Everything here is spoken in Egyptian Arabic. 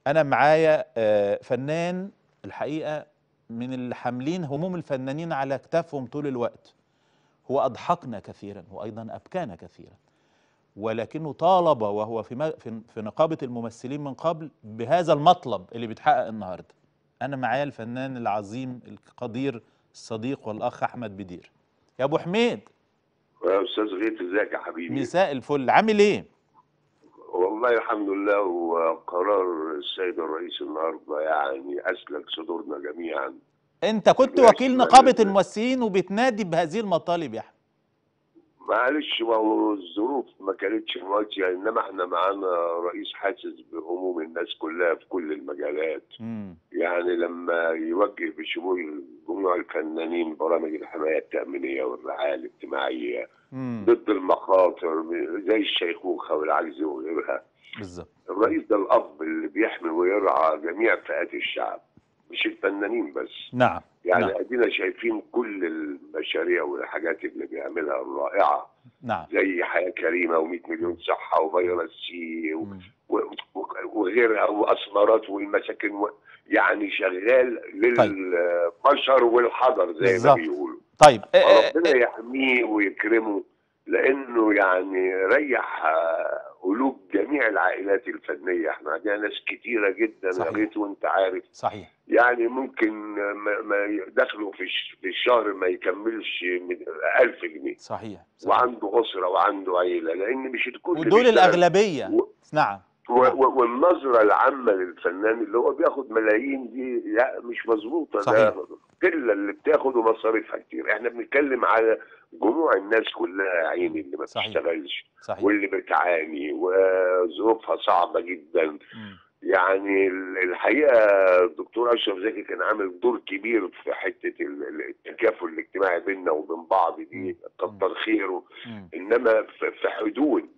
انا معايا آه، فنان الحقيقه من اللي حاملين هموم الفنانين على كتافهم طول الوقت هو اضحكنا كثيرا وايضا ابكانا كثيرا ولكنه طالب وهو في م- في في نقابه الممثلين من قبل بهذا المطلب اللي بيتحقق النهارده انا معايا الفنان العظيم القدير الصديق والاخ احمد بدير يا ابو حميد يا استاذ غيث ازيك يا حبيبي مساء الفل عامل ايه والله الحمد لله وقرار السيد الرئيس النهارده يعني اسلك صدورنا جميعا انت كنت لا، وكيل لا، نقابه لا. الممثلين وبتنادي بهذه المطالب يا احمد معلش ما هو الظروف ما كانتش ماشيه انما احنا معانا رئيس حاسس بهموم الناس كلها في كل المجالات امم يعني لما يوجه بشمول جموع الفنانين برامج الحمايه التامينيه والرعايه الاجتماعيه امم ضد المخاطر زي الشيخوخه والعجز وغيرها بالظبط الرئيس ده الاب اللي بيحمي ويرعى جميع فئات الشعب مش الفنانين بس نعم يعني نعم. ادينا شايفين كل المشاريع والحاجات اللي بيعملها الرائعه نعم زي حياه كريمه و100 مليون صحه وفيروس سي و- مم. و- و- وغيرها واسمرات والمساكن و... يعني شغال للبشر والحضر زي ما بالظبط. بيقولوا طيب آه، آه، ربنا يحميه ويكرمه لانه يعني ريح آه، قلوب جميع العائلات الفنيه احنا عندنا ناس كتيره جدا صحيح. يا ريت وانت عارف صحيح يعني ممكن ما, ما دخله في الش- في الشهر ما يكملش من 1000 جنيه صحيح, صحيح. وعنده اسره وعنده عيله لان مش الكل ودول بيشتغل. الاغلبيه و- نعم و- و- والنظره العامه للفنان اللي هو بياخد ملايين دي لا مش مظبوطه صحيح. ده قله اللي بتاخد ومصاريفها كتير احنا بنتكلم على جموع الناس كلها يا عيني اللي ما صحيح. بتشتغلش صحيح واللي بتعاني وظروفها صعبه جدا مم. يعني ال- الحقيقه الدكتور اشرف زكي كان عامل دور كبير في حته ال- ال- التكافل الاجتماعي بيننا وبين بعض دي مم. كتر خيره مم. انما في في حدود